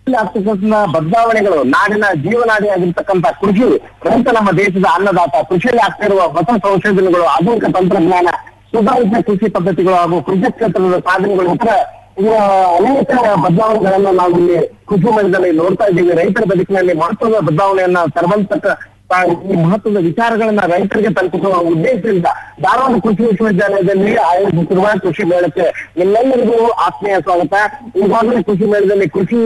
ಆಗ್ತಕ್ಕಂಥ ಬದಲಾವಣೆಗಳು ನಾಡಿನ ಜೀವನಾಡಿ ಆಗಿರ್ತಕ್ಕಂಥ ಕೃಷಿ ರೈತ ನಮ್ಮ ದೇಶದ ಅನ್ನದಾತ ಕೃಷಿಯಲ್ಲಿ ಆಗ್ತಿರುವ ಹೊಸ ಸಂಶೋಧನೆಗಳು ಆಧುನಿಕ ತಂತ್ರಜ್ಞಾನ ಸುಧಾರಿತ ಕೃಷಿ ಪದ್ಧತಿಗಳು ಹಾಗೂ ಕೃಷಿ ಕ್ಷೇತ್ರದ ಸಾಧನೆಗಳು ಇತರ ಇನ್ನು ಅನೇಕ ಬದಲಾವಣೆಗಳನ್ನ ನಾವು ಇಲ್ಲಿ ಕೃಷಿ ಮೇಳದಲ್ಲಿ ನೋಡ್ತಾ ಇದ್ದೀವಿ ರೈತರ ಬದುಕಿನಲ್ಲಿ ಮಹತ್ವದ ಬದಲಾವಣೆಯನ್ನ ತರುವಂತಕ್ಕ ಆ, ಈ ಮಹತ್ವದ ವಿಚಾರಗಳನ್ನ ರೈತರಿಗೆ ತಲುಪಿಸುವ ಉದ್ದೇಶದಿಂದ ಧಾರವಾಡ ಕೃಷಿ ವಿಶ್ವವಿದ್ಯಾಲಯದಲ್ಲಿ ಆಯೋಜಿಸಿರುವ ಕೃಷಿ ಮೇಳಕ್ಕೆ ಎಲ್ಲರಿಗೂ ಆತ್ಮೀಯ ಸ್ವಾಗತ ಈಗಾಗಲೇ ಕೃಷಿ ಮೇಳದಲ್ಲಿ ಕೃಷಿ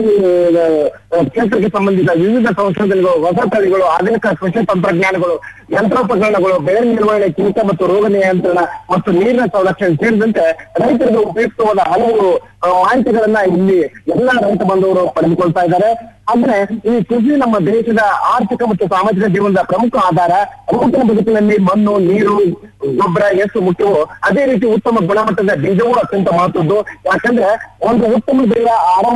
ಆ, ಕ್ಷೇತ್ರಕ್ಕೆ ಸಂಬಂಧಿತ ವಿವಿಧ ಸಂಶೋಧನೆಗಳು ಹೊಸ ತಳಿಗಳು ಆಧುನಿಕ ಕೃಷಿ ತಂತ್ರಜ್ಞಾನಗಳು ಯಂತ್ರೋಪಕರಣಗಳು ಬೆಳೆ ನಿರ್ವಹಣೆ ಕೀಟ ಮತ್ತು ರೋಗ ನಿಯಂತ್ರಣ ಮತ್ತು ನೀರಿನ ಸಂರಕ್ಷಣೆ ಸೇರಿದಂತೆ ರೈತರಿಗೆ ಉಪಯುಕ್ತವಾದ ಹಲವು ಆ, ಮಾಹಿತಿಗಳನ್ನ ಇಲ್ಲಿ ಎಲ್ಲ ರೈತ ಬಾಂಧವರು ಪಡೆದುಕೊಳ್ತಾ ಇದ್ದಾರೆ ಅಂದ್ರೆ ಈ ಕೃಷಿ ನಮ್ಮ ದೇಶದ ಆರ್ಥಿಕ ಮತ್ತು ಸಾಮಾಜಿಕ ಜೀವನದ ಪ್ರಮುಖ ಆಧಾರ ರೈತನ ಬದುಕಿನಲ್ಲಿ ಮಣ್ಣು ನೀರು ಗೊಬ್ಬರ ಎಷ್ಟು ಮುಖ್ಯವೋ ಅದೇ ರೀತಿ ಉತ್ತಮ ಗುಣಮಟ್ಟದ ಬೀಜವೂ ಅತ್ಯಂತ ಮಹತ್ವದ್ದು ಯಾಕಂದ್ರೆ ಒಂದು ಉತ್ತಮ ಬೆಳೆಯ ಆರಂಭ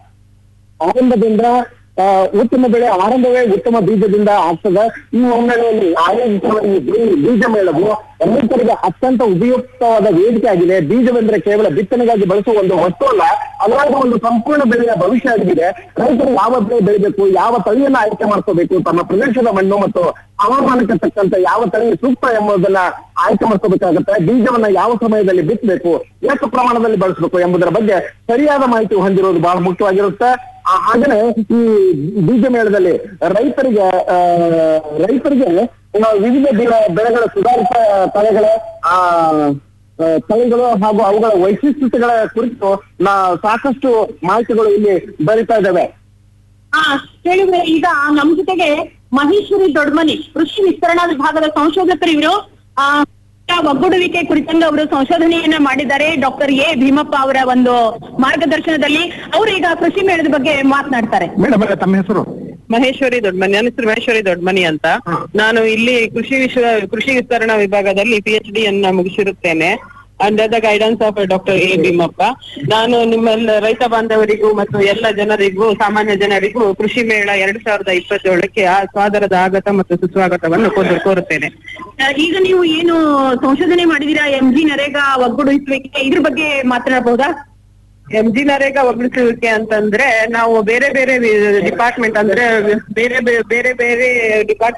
ಆರಂಭದಿಂದ ಆ, ಉತ್ತಮ ಬೆಳೆ ಆರಂಭವೇ ಉತ್ತಮ ಬೀಜದಿಂದ ಆಗ್ತದೆ ಈ ಹಿನ್ನೆಲೆಯಲ್ಲಿ ಆಯೋಜಿಸುವ ಈ ಬೀ- ಬೀಜ ಮೇಳವು ರೈತರಿಗೆ ಅತ್ಯಂತ ಉಪಯುಕ್ತವಾದ ವೇದಿಕೆ ಆಗಿದೆ ಬೀಜವೆಂದ್ರೆ ಕೇವಲ ಬಿತ್ತನೆಗಾಗಿ ಬಳಸುವ ಒಂದು ವಸ್ತು ಅಲ್ಲ ಅದರಾಗ ಒಂದು ಸಂಪೂರ್ಣ ಬೆಳೆಯ ಭವಿಷ್ಯ ಆಗಿದೆ ರೈತರು ಯಾವ ಬೆಳೆ ಬೆಳಿಬೇಕು ಯಾವ ತಳಿಯನ್ನ ಆಯ್ಕೆ ಮಾಡ್ಕೋಬೇಕು ತಮ್ಮ ಪ್ರದೇಶದ ಮಣ್ಣು ಮತ್ತು ಹವಾಮಾನಕ್ಕೆ ತಕ್ಕಂತ ಯಾವ ತಳಿ ಸೂಕ್ತ ಎಂಬುದನ್ನ ಆಯ್ಕೆ ಮಾಡ್ಕೋಬೇಕಾಗುತ್ತೆ ಬೀಜವನ್ನ ಯಾವ ಸಮಯದಲ್ಲಿ ಬಿತ್ತಬೇಕು ಎಷ್ಟು ಪ್ರಮಾಣದಲ್ಲಿ ಬಳಸಬೇಕು ಎಂಬುದರ ಬಗ್ಗೆ ಸರಿಯಾದ ಮಾಹಿತಿ ಹೊಂದಿರೋದು ಬಹಳ ಮುಖ್ಯವಾಗಿರುತ್ತೆ ಆ, ಹಾಗೇನೆ ಈ ಬೀಜ ಮೇಳದಲ್ಲಿ ರೈತರಿಗೆ ಆ, ರೈತರಿಗೆ ಆ, ವಿವಿಧ ಬೆಳೆ- ಬೆಳೆಗಳ ಸುಧಾರಿತ ತಳಿಗಳ ಆ ಆ, ತಳಿಗಳು ಹಾಗೂ ಅವುಗಳ ವೈಶಿಷ್ಟ್ಯತೆಗಳ ಕುರಿತು ನಾ ಸಾಕಷ್ಟು ಮಾಹಿತಿಗಳು ಇಲ್ಲಿ ಬರಿತಾ ಇದ್ದಾವೆ ಹಾ ಕೇಳಿದ್ರೆ ಈಗ ನಮ್ ಜೊತೆಗೆ ಮಹೇಶ್ವರಿ ದೊಡ್ಮನಿ ಕೃಷಿ ವಿಸ್ತರಣಾ ವಿಭಾಗದ ಸಂಶೋಧಕರು ಇವರು ಆ ಒಗ್ಗೂಡುವಿಕೆ ಕುರಿತಂಗೆ ಅವರು ಸಂಶೋಧನೆಯನ್ನ ಮಾಡಿದ್ದಾರೆ ಡಾಕ್ಟರ್ ಎ ಭೀಮಪ್ಪ ಅವರ ಒಂದು ಮಾರ್ಗದರ್ಶನದಲ್ಲಿ ಅವರು ಈಗ ಕೃಷಿ ಮೇಳದ ಬಗ್ಗೆ ಮಾತನಾಡ್ತಾರೆ ಮೇಡಮ್ ತಮ್ಮ ಹೆಸರು ಮಹೇಶ್ವರಿ ದೊಡ್ಮನಿ ನನ್ನ ಹೆಸರು ಮಹೇಶ್ವರಿ ದೊಡ್ಮನಿ ಅಂತ ನಾನು ಇಲ್ಲಿ ಕೃಷಿ ವಿಶ್ವ ಕೃಷಿ ವಿಸ್ತರಣಾ ವಿಭಾಗದಲ್ಲಿ ಪಿ ಎಚ್ ಡಿ ಅನ್ನ ಮುಗಿಸಿರುತ್ತೇನೆ under the guidance of doctor A Bheemappa ನಾನು ನಿಮ್ಮೆಲ್ಲ ರೈತ ಬಾಂಧವರಿಗೂ ಮತ್ತು ಎಲ್ಲ ಜನರಿಗೂ ಸಾಮಾನ್ಯ ಜನರಿಗೂ ಕೃಷಿ ಮೇಳ ಎರಡ್ ಸಾವಿರದ ಇಪ್ಪತ್ತೇಳಕ್ಕೆ ಆ ಸ್ವಾಗತದ ಆಗತ ಮತ್ತು ಸುಸ್ವಾಗತವನ್ನು ಕೋರು- ಕೋರುತ್ತೇನೆ ಆ, ಈಗ ನೀವು ಏನು ಸಂಶೋಧನೆ ಮಾಡಿದೀರಾ ಎಂ ಜಿ ನರೇಗಾ ಒಗ್ಗೂಡಿಸುವಿಕೆ ಇದ್ರ ಬಗ್ಗೆ ಮಾತನಾಡಬಹುದಾ ಎಂ ಜಿ ನರೇಗಾ ಒಗ್ಗೂಡಿಸುವಿಕೆ ಅಂತಂದ್ರೆ ನಾವು ಬೇರೆ ಬೇರೆ ಡಿಪಾರ್ಟ್ಮೆಂಟ್ ಅಂದ್ರೆ ಬೇರೆ ಬೇರೆ ಬೇರೆ ಬೇರೆ ಡಿಪಾರ್ಟ್ಮೆಂಟ್